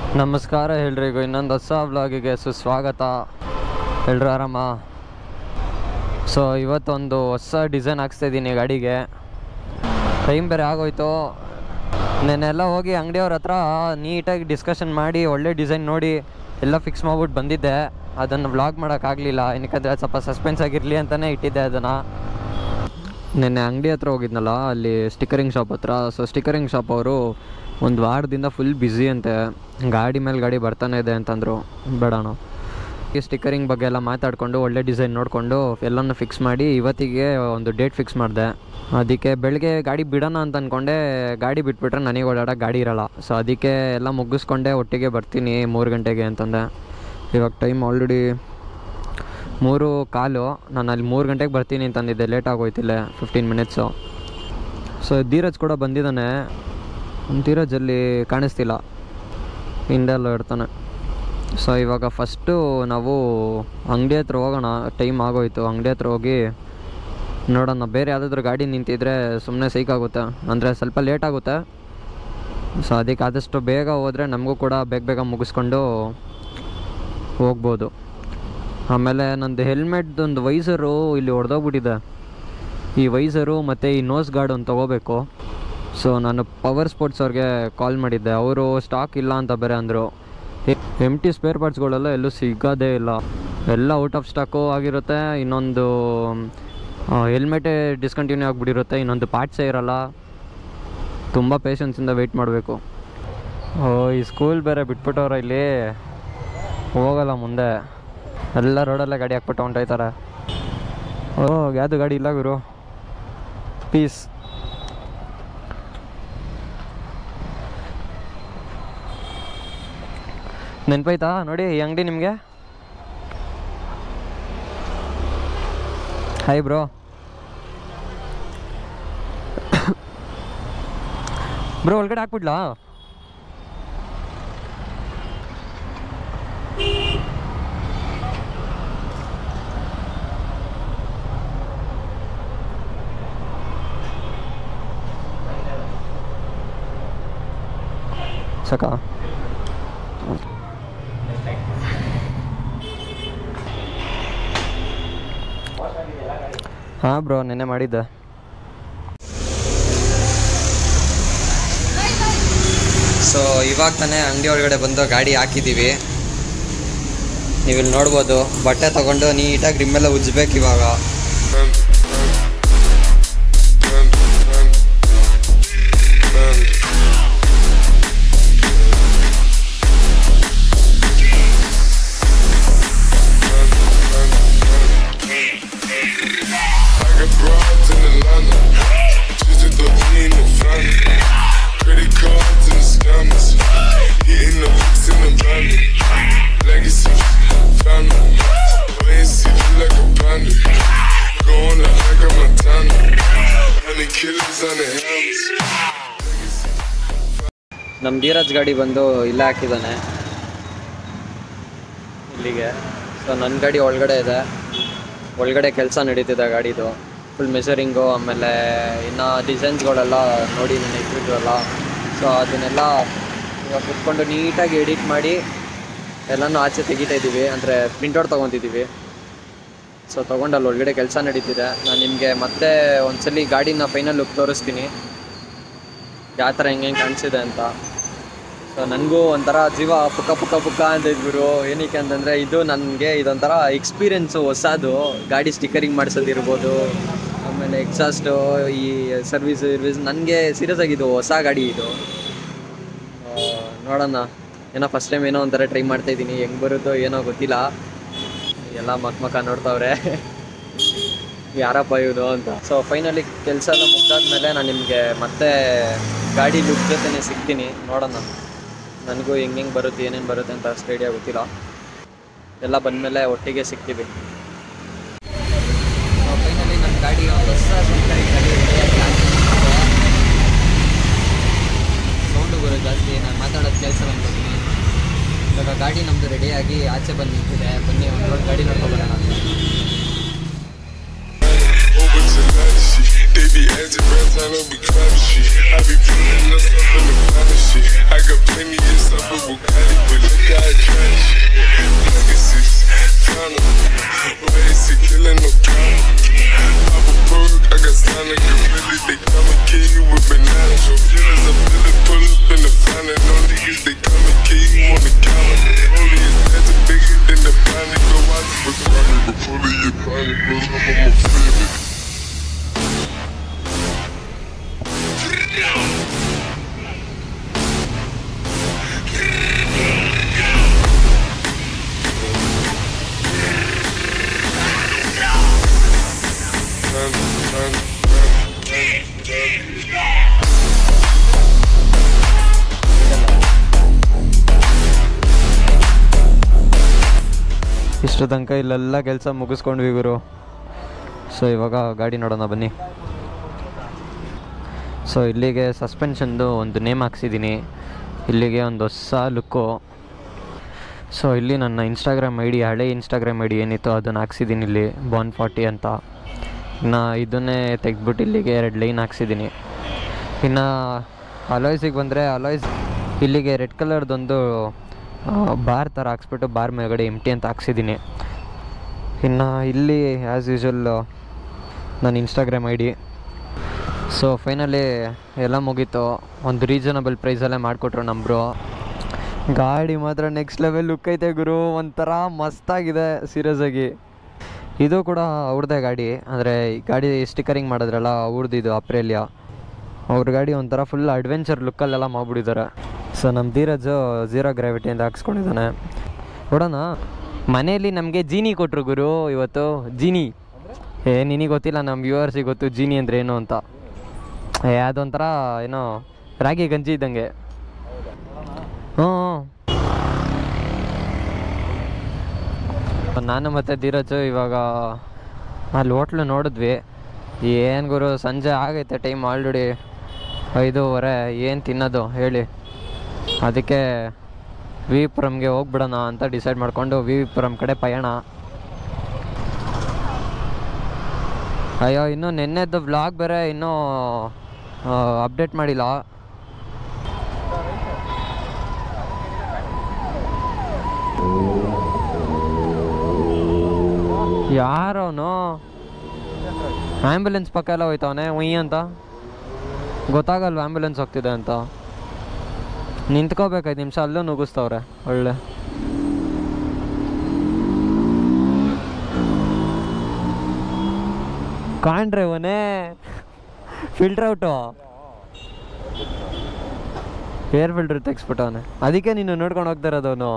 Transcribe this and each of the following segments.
ನಮಸ್ಕಾರ ಎಲ್ರಿಗೂ ಇನ್ನೊಂದು ಹೊಸ ವ್ಲಾಗಿಗೆ ಸುಸ್ವಾಗತ ಎಲ್ರು ಆರಾಮ ಸೊ ಇವತ್ತೊಂದು ಹೊಸ ಡಿಸೈನ್ ಹಾಕ್ಸ್ತಾಯಿದ್ದೀನಿ ಗಾಡಿಗೆ ಟೈಮ್ ಬೇರೆ ಆಗೋಯ್ತು ನೆನ್ನೆಲ್ಲ ಹೋಗಿ ಅಂಗಡಿಯವ್ರ ಹತ್ರ ನೀಟಾಗಿ ಡಿಸ್ಕಷನ್ ಮಾಡಿ ಒಳ್ಳೆ ಡಿಸೈನ್ ನೋಡಿ ಎಲ್ಲ ಫಿಕ್ಸ್ ಮಾಡ್ಬಿಟ್ಟು ಬಂದಿದ್ದೆ ಅದನ್ನು ವ್ಲಾಗ್ ಮಾಡೋಕ್ಕಾಗಲಿಲ್ಲ ಏನಕ್ಕಂದರೆ ಸ್ವಲ್ಪ ಸಸ್ಪೆನ್ಸ್ ಆಗಿರಲಿ ಅಂತಲೇ ಇಟ್ಟಿದ್ದೆ ಅದನ್ನು ನಿನ್ನೆ ಅಂಗಡಿ ಹತ್ರ ಹೋಗಿದ್ನಲ್ಲ ಅಲ್ಲಿ ಸ್ಟಿಕರಿಂಗ್ ಶಾಪ್ ಹತ್ರ ಸೊ ಸ್ಟಿಕರಿಂಗ್ ಶಾಪ್ ಅವರು ಒಂದು ವಾರದಿಂದ ಫುಲ್ ಬ್ಯುಸಿ ಅಂತೆ ಗಾಡಿ ಮೇಲೆ ಗಾಡಿ ಬರ್ತಾನೆ ಇದೆ ಅಂತಂದರು ಬೇಡಣ ಈ ಸ್ಟಿಕರಿಂಗ್ ಬಗ್ಗೆ ಎಲ್ಲ ಮಾತಾಡಿಕೊಂಡು ಒಳ್ಳೆ ಡಿಸೈನ್ ನೋಡಿಕೊಂಡು ಎಲ್ಲನೂ ಫಿಕ್ಸ್ ಮಾಡಿ ಇವತ್ತಿಗೆ ಒಂದು ಡೇಟ್ ಫಿಕ್ಸ್ ಮಾಡಿದೆ ಅದಕ್ಕೆ ಬೆಳಗ್ಗೆ ಗಾಡಿ ಬಿಡೋಣ ಅಂತ ಅಂದ್ಕೊಂಡೆ ಗಾಡಿ ಬಿಟ್ಬಿಟ್ರೆ ನನಗೆ ಓಡಾಡೋಕೆ ಗಾಡಿ ಇರಲ್ಲ ಸೊ ಅದಕ್ಕೆ ಎಲ್ಲ ಮುಗಿಸ್ಕೊಂಡೆ ಒಟ್ಟಿಗೆ ಬರ್ತೀನಿ ಮೂರು ಗಂಟೆಗೆ ಅಂತಂದೆ ಇವಾಗ ಟೈಮ್ ಆಲ್ರೆಡಿ ಮೂರು ಕಾಲು ನಾನು ಅಲ್ಲಿ ಮೂರು ಗಂಟೆಗೆ ಬರ್ತೀನಿ ಅಂತಂದಿದ್ದೆ ಲೇಟ್ ಆಗೋಯ್ತಿಲ್ಲ ಫಿಫ್ಟೀನ್ ಮಿನಿಟ್ಸು ಸೊ ಧೀರಜ್ ಕೂಡ ಬಂದಿದ್ದಾನೆ ಧೀರಜ್ ಅಲ್ಲಿ ಕಾಣಿಸ್ತಿಲ್ಲ ಹಿಂದೆಲ್ಲ ಇರ್ತಾನೆ ಸೊ ಇವಾಗ ಫಸ್ಟು ನಾವು ಅಂಗಡಿ ಹತ್ರ ಹೋಗೋಣ ಟೈಮ್ ಆಗೋಯ್ತು ಅಂಗಡಿ ಹತ್ರ ಹೋಗಿ ನೋಡೋಣ ಬೇರೆ ಯಾವುದಾದ್ರೂ ಗಾಡಿ ನಿಂತಿದ್ರೆ ಸುಮ್ಮನೆ ಸೈಕಾಗುತ್ತೆ ಅಂದರೆ ಸ್ವಲ್ಪ ಲೇಟ್ ಆಗುತ್ತೆ ಸೊ ಅದಕ್ಕೆ ಆದಷ್ಟು ಬೇಗ ಹೋದರೆ ನಮಗೂ ಕೂಡ ಬೇಗ ಬೇಗ ಮುಗಿಸ್ಕೊಂಡು ಹೋಗ್ಬೋದು ಆಮೇಲೆ ನಂದು ಹೆಲ್ಮೆಟ್ದೊಂದು ವೈಸರು ಇಲ್ಲಿ ಹೊಡೆದೋಗ್ಬಿಟ್ಟಿದೆ ಈ ವೈಸರು ಮತ್ತು ಈ ನೋಸ್ ಗಾರ್ಡ್ ಒಂದು ತೊಗೋಬೇಕು ಸೊ ನಾನು ಪವರ್ ಸ್ಪೋರ್ಟ್ಸ್ ಅವ್ರಿಗೆ ಕಾಲ್ ಮಾಡಿದ್ದೆ ಅವರು ಸ್ಟಾಕ್ ಇಲ್ಲ ಅಂತ ಬೇರೆ ಅಂದರು ಎಮ್ ಟಿ ಸ್ಪೇರ್ ಪಾರ್ಟ್ಸ್ಗಳೆಲ್ಲ ಎಲ್ಲೂ ಸಿಗೋದೇ ಇಲ್ಲ ಎಲ್ಲ ಔಟ್ ಆಫ್ ಸ್ಟಾಕು ಆಗಿರುತ್ತೆ ಇನ್ನೊಂದು ಹೆಲ್ಮೆಟೇ ಡಿಸ್ಕಂಟಿನ್ಯೂ ಆಗಿಬಿಟ್ಟಿರುತ್ತೆ ಇನ್ನೊಂದು ಪಾರ್ಟ್ಸೇ ಇರಲ್ಲ ತುಂಬ ಪೇಷನ್ಸಿಂದ ವೆಯ್ಟ್ ಮಾಡಬೇಕು ಓ ಈ ಸ್ಕೂಲ್ ಬೇರೆ ಬಿಟ್ಬಿಟ್ಟವ್ರ ಇಲ್ಲಿ ಹೋಗಲ್ಲ ಮುಂದೆ ಎಲ್ಲ ರೋಡಲ್ಲೇ ಗಾಡಿ ಹಾಕ್ಬಿಟ್ಟು ಹೊಂಟೋಯ್ತಾರೆ ಓ ಯಾವುದು ಗಾಡಿ ಇಲ್ಲ ಗುರು ಪೀಸ್ ನೆನ್ಪಾಯ್ತಾ ನೋಡಿ ಈ ಅಂಗಡಿ ನಿಮಗೆ ಹಾಯ್ ಬ್ರೋ ಬ್ರೋ ಒಳಗಡೆ ಹಾಕ್ಬಿಡ್ಲಾ ಸಾಕಾ ಹಾಂ ಬ್ರೋ ನೆನ್ನೆ ಮಾಡಿದ್ದೆ ಸೊ ಇವಾಗ ತಾನೇ ಅಂಗಡಿ ಒಳಗಡೆ ಬಂದು ಗಾಡಿ ಹಾಕಿದ್ದೀವಿ ನೀವಿಲ್ಲಿ ನೋಡ್ಬೋದು ಬಟ್ಟೆ ತಗೊಂಡು ನೀಟಾಗಿ ರಿಮ್ಮೆಲ್ಲ ಉಜ್ಬೇಕು ಇವಾಗ I got broads in Atlanta. Just to throw in the family. Credit cards and the scammers. Hitting the licks in the van. Legacy, family. Wait and see, look like a panda. Going out like a Montana. Honey killers on the helmets. ನಮ್ಮ ಧೀರಜ್ ಗಾಡಿ ಬಂದು ಇಲ್ಲೇ ಹಾಕಿದ್ದಾನೆ ಇಲ್ಲಿಗೆ so ನನ್ನ ಗಾಡಿ ಒಳಗಡೆ ಇದೆ ಒಳಗಡೆ ಕೆಲಸ ನಡೀತಿದೆ ಗಾಡಿದು ಫುಲ್ ಮೆಷರಿಂಗು ಆಮೇಲೆ ಇನ್ನು ಡಿಸೈನ್ಸ್ಗಳೆಲ್ಲ ನೋಡಿ ನಾನು ಇಟ್ಟಿದ್ವಲ್ಲ ಸೊ ಅದನ್ನೆಲ್ಲ ಇವಾಗ ಕುತ್ಕೊಂಡು ನೀಟಾಗಿ ಎಡಿಟ್ ಮಾಡಿ ಎಲ್ಲನೂ ಆಚೆ ತೆಗಿತಾ ಇದ್ದೀವಿ ಅಂದರೆ ಪ್ರಿಂಟೌಟ್ ತೊಗೊತಿದ್ದೀವಿ ಸೊ ತೊಗೊಂಡು ಅಲ್ಲಿ ಒಳಗಡೆ ಕೆಲಸ ನಡೀತಿದೆ ನಾನು ನಿಮಗೆ ಮತ್ತೆ ಒಂದ್ಸಲಿ ಗಾಡಿನ ಫೈನಲ್ ಲುಕ್ ತೋರಿಸ್ತೀನಿ ಯಾವ ಥರ ಹೆಂಗೆ ಹೆಂಗೆ ಕಾಣಿಸಿದೆ ಅಂತ ಸೊ ನನಗೂ ಒಂಥರ ಜೀವ ಪುಕ್ಕ ಪುಕ್ಕ ಪುಕ್ಕ ಅಂತ ಇದ್ಬಿರು ಏನಕ್ಕೆ ಅಂತಂದರೆ ಇದು ನನಗೆ ಇದೊಂಥರ ಎಕ್ಸ್ಪೀರಿಯೆನ್ಸು ಹೊಸದು ಗಾಡಿ ಸ್ಟಿಕರಿಂಗ್ ಮಾಡಿಸೋದಿರ್ಬೋದು ಆಮೇಲೆ ಎಕ್ಸಾಸ್ಟು ಈ ಸರ್ವಿಸ್ ಸರ್ವಿಸ್ ನನಗೆ ಸೀರಿಯಸ್ ಆಗಿ ಇದು ಹೊಸ ಗಾಡಿ ಇದು ಆ, ನೋಡೋಣ ಏನೋ ಫಸ್ಟ್ ಟೈಮ್ ಏನೋ ಒಂಥರ ಟ್ರೈ ಮಾಡ್ತಾ ಇದ್ದೀನಿ ಹೆಂಗೆ ಬರುತ್ತೋ ಏನೋ ಗೊತ್ತಿಲ್ಲ ಎಲ್ಲ ಮಕ್ ಮಕ್ಕ ನೋಡ್ತಾವ್ರೆ ಯಾರಪ್ಪ ಇವನು ಅಂತ ಸೊ ಫೈನಲಿ ಕೆಲಸ ಎಲ್ಲ ಮುಗ್ದಾದ್ಮೇಲೆ ನಾನು ನಿಮಗೆ ಮತ್ತೆ ಗಾಡಿ ಲುಕ್ ಜೊತೆನೇ ಸಿಗ್ತೀನಿ ನೋಡೋಣ ನನಗೂ ಹೆಂಗೆ ಹೆಂಗೆ ಬರುತ್ತೆ ಏನೇನು ಬರುತ್ತೆ ಅಂತ ಅಷ್ಟು ಐಡಿಯಾ ಗೊತ್ತಿಲ್ಲ ಎಲ್ಲ ಬಂದಮೇಲೆ ಒಟ್ಟಿಗೆ ಸಿಗ್ತೀವಿ ಫೈನಲಿ ನನ್ನ ಗಾಡಿ ಒಂದು ಹೊಸ ಸ್ಪೀಕರಿಂಗ್ ಗಾಡಿ ಸೌಂಡು ಬರೋದು ಜಾಸ್ತಿ ನಾನು ಮಾತಾಡೋದು ಕೆಲಸ ಅನ್ಕೋತೀನಿ ಇವಾಗ ಗಾಡಿ ನಮ್ಮದು ರೆಡಿಯಾಗಿ ಆಚೆ ಬಂದು ನಿಂತಿದೆ ಬನ್ನಿ ಒಂದು ರೋಡ್ ಗಾಡಿ ನೋಡ್ಕೊಬರೋಣ ಅಂತ Over to Latishie. They be acting rats, I don't be clowning shit. I be putting up stuff in the finest shit. I got plenty of stuff with Bugatti. on the counter. Only is better, bigger than the planet. Go out to the planet, but fully your planet. Pull up, I'ma feel it. Run, run, run, run, run. ಇಷ್ಟು ತನಕ ಇಲ್ಲೆಲ್ಲ ಕೆಲಸ ಮುಗಿಸ್ಕೊಂಡ್ವಿ ಗುರು so ಇವಾಗ ಗಾಡಿ ನೋಡೋಣ ಬನ್ನಿ so ಇಲ್ಲಿಗೆ ಸಸ್ಪೆನ್ಷನ್ದು ಒಂದು ನೇಮ್ ಹಾಕ್ಸಿದ್ದೀನಿ ಇಲ್ಲಿಗೆ ಒಂದು ಹೊಸ ಲುಕ್ಕು ಸೊ ಇಲ್ಲಿ ನನ್ನ ಇನ್ಸ್ಟಾಗ್ರಾಮ್ ಐ ಡಿ ಹಳೆ ಇನ್ಸ್ಟಾಗ್ರಾಮ್ ಐ ಡಿ ಏನಿತ್ತು ಅದನ್ನು ಹಾಕ್ಸಿದ್ದೀನಿ ಇಲ್ಲಿ ಬಾನ್ ಫಾರ್ಟಿ ಅಂತ ಇನ್ನು ಇದನ್ನೇ ತೆಗೆದ್ಬಿಟ್ಟು ಇಲ್ಲಿಗೆ ಎರಡು ಲೈನ್ ಹಾಕ್ಸಿದ್ದೀನಿ ಇನ್ನು ಅಲಾಯ್ಸಿಗೆ ಬಂದರೆ ಅಲಾಯ್ಸ್ ಇಲ್ಲಿಗೆ ರೆಡ್ ಕಲರ್ದೊಂದು ಬಾರ್ ಥರ ಹಾಕ್ಸ್ಬಿಟ್ಟು ಬಾರ್ ಮೇಲ್ಗಡೆ ಎಂಟಿ ಅಂತ ಹಾಕ್ಸಿದ್ದೀನಿ ಇನ್ನು ಇಲ್ಲಿ ಆ್ಯಸ್ ಯೂಶ್ವಲ್ ನನ್ನ Instagram I D so finally ಎಲ್ಲ ಮುಗೀತು ಒಂದು ರೀಸನಬಲ್ ಪ್ರೈಸಲ್ಲೇ ಮಾಡಿಕೊಟ್ರು ನಮ್ಮರು ಗಾಡಿ ಮಾತ್ರ ನೆಕ್ಸ್ಟ್ ಲೆವೆಲ್ ಲುಕ್ ಐತೆ ಗುರು ಒಂಥರ ಮಸ್ತಾಗಿದೆ ಸೀರಿಯಸ್ ಆಗಿ ಇದು ಕೂಡ ಅವ್ರದ್ದೇ ಗಾಡಿ ಅಂದರೆ ಗಾಡಿ ಸ್ಟಿಕರಿಂಗ್ ಮಾಡಿದ್ರಲ್ಲ ಅವ್ರದ್ದು ಇದು ಅಪ್ರೇಲಿಯಾ ಅವ್ರ ಗಾಡಿ ಒಂಥರ ಫುಲ್ ಅಡ್ವೆಂಚರ್ ಲುಕ್ಕಲ್ಲೆಲ್ಲ ಮಾಡ್ಬಿಟ್ಟಿದ್ದಾರೆ ಸೊ ನಮ್ಮ ಧೀರಜ್ ಝೀರೋ ಗ್ರಾವಿಟಿಯಿಂದ ಹಾಕ್ಸ್ಕೊಂಡಿದ್ದಾನೆ ನೋಡೋಣ ಮನೆಯಲ್ಲಿ ನಮಗೆ ಜೀನಿ ಕೊಟ್ಟರು ಗುರು ಇವತ್ತು ಜೀನಿ ಏ ನಿನಗೆ ಗೊತ್ತಿಲ್ಲ ನಮ್ಮ ವ್ಯೂವರ್ಸಿಗೆ ಗೊತ್ತು ಜೀನಿ ಅಂದರೆ ಏನು ಅಂತ ಏ ಅದೊಂಥರ ಏನೋ ರಾಗಿ ಗಂಜಿ ಇದ್ದಂಗೆ ಹ್ಞೂ ನಾನು ಮತ್ತು ಧೀರಜ್ ಇವಾಗ ಅಲ್ಲಿ ಹೋಟ್ಲು ನೋಡಿದ್ವಿ ಏನು ಗುರು ಸಂಜೆ ಆಗೈತೆ ಟೈಮ್ ಆಲ್ರೆಡಿ ಐದೂವರೆ ಏನು ತಿನ್ನೋದು ಹೇಳಿ ಅದಕ್ಕೆ ವಿ ಪುರಮ್ಗೆ ಹೋಗ್ಬಿಡೋಣ ಅಂತ ಡಿಸೈಡ್ ಮಾಡಿಕೊಂಡು ವಿ ಪುರಮ್ ಕಡೆ ಪಯಣ ಅಯ್ಯೋ ಇನ್ನೂ ನಿನ್ನೆದ್ದು ವ್ಲಾಗ್ ಬೇರೆ ಇನ್ನೂ ಅಪ್ಡೇಟ್ ಮಾಡಿಲ್ಲ ಯಾರವನು ಆ್ಯಂಬುಲೆನ್ಸ್ ಪಕ್ಕ ಎಲ್ಲ ಹೋಯ್ತವನೆ ಉಯ್ ಅಂತ ಗೊತ್ತಾಗಲ್ವ ಆ್ಯಂಬುಲೆನ್ಸ್ ಹೋಗ್ತಿದೆ ಅಂತ ನಿಂತ್ಕೋಬೇಕಾಯ್ತು ನಿಮಿಷ ಅಲ್ಲೂ ನುಗ್ಗಿಸ್ತವ್ರೆ ಒಳ್ಳೆ ಕಾಣ್ರೆ ಅವನೇ ಫಿಲ್ಟರ್ ಔಟು ಏರ್ ಫಿಲ್ಟರ್ ತೆಗ್ಸ್ಬಿಟ್ಟವನೆ ಅದಕ್ಕೆ ನೀನು ನೋಡ್ಕೊಂಡು ಹೋಗ್ತಾ ಇರೋದವನು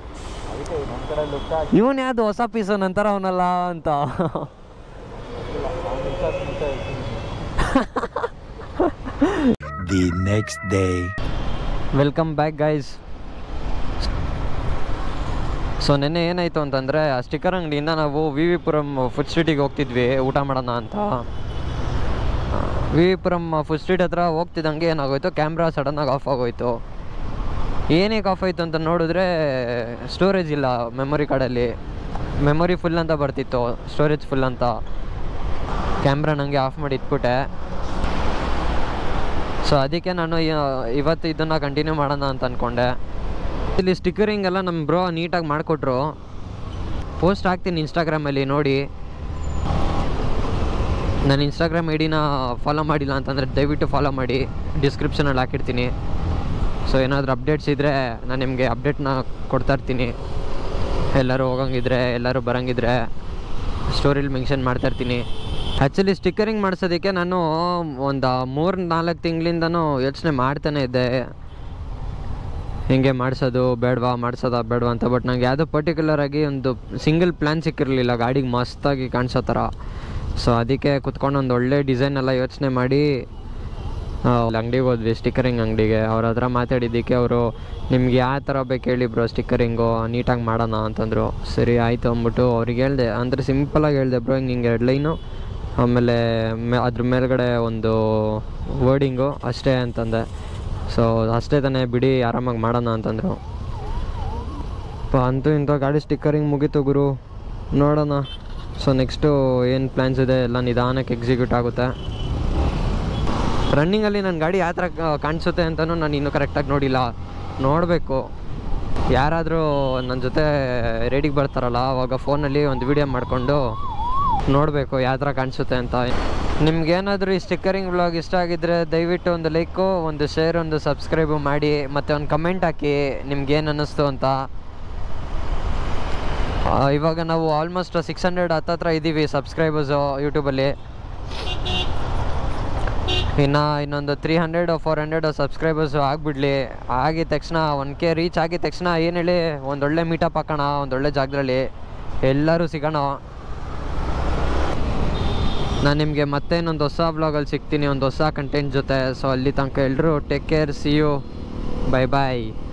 ಇವನ್ ಯಾವ್ದು ಹೊಸ ಪೀಸು ನಂತರ ಅವನಲ್ಲ ಅಂತ The next day. Welcome back guys so ನೆನ್ನೆ ಏನಾಯಿತು ಅಂತಂದರೆ ಆ ಸ್ಟಿಕ್ಕರ್ ಅಂಗಡಿಯಿಂದ ನಾವು ವಿ ವಿ ಪುರಂ ಫುಡ್ ಸ್ಟ್ರೀಟಿಗೆ ಹೋಗ್ತಿದ್ವಿ ಊಟ ಮಾಡೋಣ ಅಂತ ವಿ ವಿ ಪುರಂ ಫುಡ್ ಸ್ಟ್ರೀಟ್ ಹತ್ರ ಹೋಗ್ತಿದ್ದಂಗೆ ಏನಾಗೋಯ್ತು ಕ್ಯಾಮ್ರಾ ಸಡನ್ನಾಗಿ ಆಫ್ ಆಗೋಯ್ತು ಏನಕ್ಕೆ ಆಫ್ ಆಯಿತು ಅಂತ ನೋಡಿದ್ರೆ ಸ್ಟೋರೇಜ್ ಇಲ್ಲ ಮೆಮೊರಿ ಕಾರ್ಡಲ್ಲಿ ಮೆಮೊರಿ ಫುಲ್ ಅಂತ ಬರ್ತಿತ್ತು ಸ್ಟೋರೇಜ್ ಫುಲ್ ಅಂತ ಕ್ಯಾಮ್ರಾ ನನಗೆ ಆಫ್ ಮಾಡಿ ಇಟ್ಬಿಟ್ಟೆ ಸೊ ಅದಕ್ಕೆ ನಾನು ಇ- ಇವತ್ತು ಇದನ್ನು ಕಂಟಿನ್ಯೂ ಮಾಡೋಣ ಅಂತ ಅಂದ್ಕೊಂಡೆ ಇಲ್ಲಿ ಸ್ಟಿಕ್ಕರಿಂಗ್ ಎಲ್ಲ ನಮ್ಮ ಬ್ರೋ ನೀಟಾಗಿ ಮಾಡಿಕೊಟ್ರು ಪೋಸ್ಟ್ ಹಾಕ್ತೀನಿ ಇನ್ಸ್ಟಾಗ್ರಾಮಲ್ಲಿ ನೋಡಿ ನನ್ನ ಇನ್ಸ್ಟಾಗ್ರಾಮ್ ಐ ಡಿನ ಫಾಲೋ ಮಾಡಿಲ್ಲ ಅಂತಂದರೆ ದಯವಿಟ್ಟು ಫಾಲೋ ಮಾಡಿ ಡಿಸ್ಕ್ರಿಪ್ಷನಲ್ಲಿ ಹಾಕಿರ್ತೀನಿ ಸೊ ಏನಾದರೂ ಅಪ್ಡೇಟ್ಸ್ ಇದ್ದರೆ ನಾನು ನಿಮಗೆ ಅಪ್ಡೇಟ್ನ ಕೊಡ್ತಾ ಇರ್ತೀನಿ ಎಲ್ಲರೂ ಹೋಗಂಗಿದ್ರೆ ಎಲ್ಲರೂ ಬರಂಗಿದ್ರೆ ಸ್ಟೋರಿಲಿ ಮೆನ್ಷನ್ ಮಾಡ್ತಾ ಇರ್ತೀನಿ ಆ್ಯಕ್ಚುಲಿ ಸ್ಟಿಕ್ಕರಿಂಗ್ ಮಾಡಿಸೋದಕ್ಕೆ ನಾನು ಒಂದು ಮೂರು ನಾಲ್ಕು ತಿಂಗಳಿಂದನೂ ಯೋಚನೆ ಮಾಡ್ತಾನೆ ಇದ್ದೆ ಹಿಂಗೆ ಮಾಡಿಸೋದು ಬೇಡವಾ ಮಾಡಿಸೋದಾ ಬೇಡವಾ ಅಂತ ಬಟ್ ನಂಗೆ ಯಾವುದೋ ಪರ್ಟಿಕ್ಯುಲರ್ ಆಗಿ ಒಂದು ಸಿಂಗಲ್ ಪ್ಲ್ಯಾನ್ ಸಿಕ್ಕಿರಲಿಲ್ಲ ಗಾಡಿಗೆ ಮಸ್ತಾಗಿ ಕಾಣಿಸೋ ಥರ ಸೊ ಅದಕ್ಕೆ ಕುತ್ಕೊಂಡು ಒಂದು ಒಳ್ಳೆ ಡಿಸೈನ್ ಎಲ್ಲ ಯೋಚನೆ ಮಾಡಿ ಅಂಗಡಿಗೆ ಹೋದ್ವಿ ಸ್ಟಿಕ್ಕರಿಂಗ್ ಅಂಗಡಿಗೆ ಅವ್ರ ಹತ್ರ ಮಾತಾಡಿದ್ದಕ್ಕೆ ಅವರು ನಿಮ್ಗೆ ಯಾವ ಥರ ಬೇಕು ಹೇಳಿ ಬ್ರೋ ಸ್ಟಿಕ್ಕರಿಂಗು ನೀಟಾಗಿ ಮಾಡೋಣ ಅಂತಂದರು ಸರಿ ಆಯಿತು ಅಂದ್ಬಿಟ್ಟು ಅವ್ರಿಗೆ ಹೇಳಿದೆ ಅಂದರೆ ಸಿಂಪಲಾಗಿ ಹೇಳಿದೆ ಬ್ರೋ ಹಿಂಗೆ ಹಿಂಗೆ ಎರಡು ಲೈನು ಆಮೇಲೆ ಮೇ ಅದ್ರ ಮೇಲ್ಗಡೆ ಒಂದು ವರ್ಡಿಂಗು ಅಷ್ಟೇ ಅಂತಂದೆ ಸೊ ಅಷ್ಟೇ ತಾನೇ ಬಿಡಿ ಆರಾಮಾಗಿ ಮಾಡೋಣ ಅಂತಂದರು ಪ ಅಂತೂ ಇಂಥ ಗಾಡಿ ಸ್ಟಿಕ್ಕರಿಂಗ್ ಮುಗೀತು ಗುರು ನೋಡೋಣ ಸೊ ನೆಕ್ಸ್ಟು ಏನು ಪ್ಲ್ಯಾನ್ಸ್ ಇದೆ ಎಲ್ಲ ನಿಧಾನಕ್ಕೆ ಎಕ್ಸಿಕ್ಯೂಟ್ ಆಗುತ್ತೆ ರನ್ನಿಂಗಲ್ಲಿ ನನ್ನ ಗಾಡಿ ಯಾವ ಥರ ಕಾಣಿಸುತ್ತೆ ಅಂತಲೂ ನಾನು ಇನ್ನೂ ಕರೆಕ್ಟಾಗಿ ನೋಡಿಲ್ಲ ನೋಡಬೇಕು ಯಾರಾದರೂ ನನ್ನ ಜೊತೆ ರೇಡಿಗೆ ಬರ್ತಾರಲ್ಲ ಅವಾಗ ಫೋನಲ್ಲಿ ಒಂದು ವಿಡಿಯೋ ಮಾಡಿಕೊಂಡು ನೋಡಬೇಕು ಯಾವ ಥರ ಕಾಣಿಸುತ್ತೆ ಅಂತ ನಿಮ್ಗೇನಾದರೂ ಈ ಸ್ಟಿಕ್ಕರಿಂಗ್ ಬ್ಲಾಗ್ ಇಷ್ಟ ಆಗಿದ್ದರೆ ದಯವಿಟ್ಟು ಒಂದು ಲೈಕು ಒಂದು ಶೇರ್ ಒಂದು ಸಬ್ಸ್ಕ್ರೈಬು ಮಾಡಿ ಮತ್ತು ಒಂದು ಕಮೆಂಟ್ ಹಾಕಿ ನಿಮ್ಗೇನು ಅನ್ನಿಸ್ತು ಅಂತ ಆ, ಇವಾಗ ನಾವು ಆಲ್ಮೋಸ್ಟ್ ಸಿಕ್ಸ್ ಹಂಡ್ರೆಡ್ ಹತ್ತತ್ರ ಇದ್ದೀವಿ ಸಬ್ಸ್ಕ್ರೈಬರ್ಸು ಯೂಟ್ಯೂಬಲ್ಲಿ ಇನ್ನು ಇನ್ನೊಂದು three hundred four hundred subscribers ಆಗಿಬಿಡ್ಲಿ ಆಗಿದ ತಕ್ಷಣ ಒನ್ ಕೆ ರೀಚ್ ಆಗಿದ ತಕ್ಷಣ ಏನು ಹೇಳಿ ಒಂದೊಳ್ಳೆ ಮೀಟಪ್ ಹಾಕೋಣ ಒಂದೊಳ್ಳೆ ಜಾಗದಲ್ಲಿ ಎಲ್ಲರೂ ಸಿಗೋಣ ನಾನು ನಿಮಗೆ ಮತ್ತೆ ಇನ್ನೊಂದು ಹೊಸ ಬ್ಲಾಗಲ್ಲಿ ಸಿಗ್ತೀನಿ ಒಂದು ಹೊಸ ಕಂಟೆಂಟ್ ಜೊತೆ ಸೊ ಅಲ್ಲಿ ತನಕ ಎಲ್ಲರೂ take care see you bye bye